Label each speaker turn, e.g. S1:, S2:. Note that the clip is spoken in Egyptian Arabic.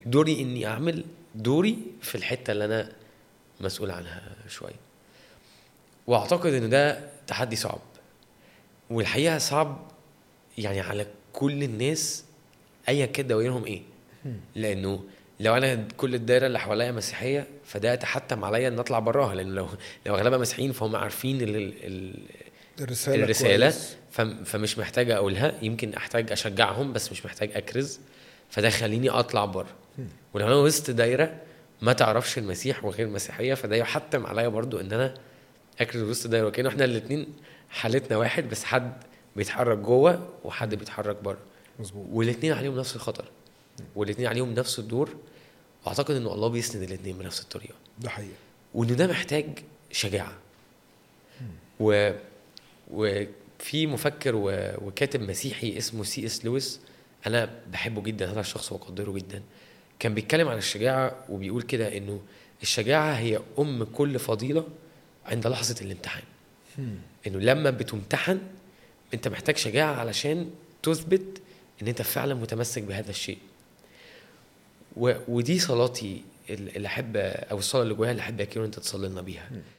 S1: دوري اني اعمل دوري في الحته اللي انا مسؤول عنها شويه واعتقد ان ده تحدي صعب والحقيقه صعب يعني على كل الناس ايا كان دوائرهم ايه لانه لو انا كل الدايره اللي حواليا مسيحيه فده يتحتم عليا ان اطلع براها لان لو لو اغلبها مسيحيين فهم عارفين ال ال
S2: الرساله
S1: الرساله
S2: كويس.
S1: فم- فمش محتاج اقولها يمكن احتاج اشجعهم بس مش محتاج اكرز فده خليني اطلع بره ولو انا وسط دايره ما تعرفش المسيح وغير المسيحيه فده يحتم عليا برضو ان انا اكرز وسط دايره وكانه احنا الاثنين حالتنا واحد بس حد بيتحرك جوه وحد بيتحرك بره
S2: مظبوط
S1: والاثنين عليهم نفس الخطر والاثنين عليهم نفس الدور واعتقد ان الله بيسند الاثنين بنفس الطريقه
S2: ده حقيقي
S1: وان ده محتاج شجاعه و وفي مفكر و... وكاتب مسيحي اسمه سي اس لويس انا بحبه جدا هذا الشخص واقدره جدا كان بيتكلم عن الشجاعه وبيقول كده انه الشجاعه هي ام كل فضيله عند لحظه الامتحان انه لما بتمتحن انت محتاج شجاعه علشان تثبت ان انت فعلا متمسك بهذا الشيء و... ودي صلاتي اللي احب او الصلاه اللي جوايا اللي احب يا كيرو انت تصلي لنا بيها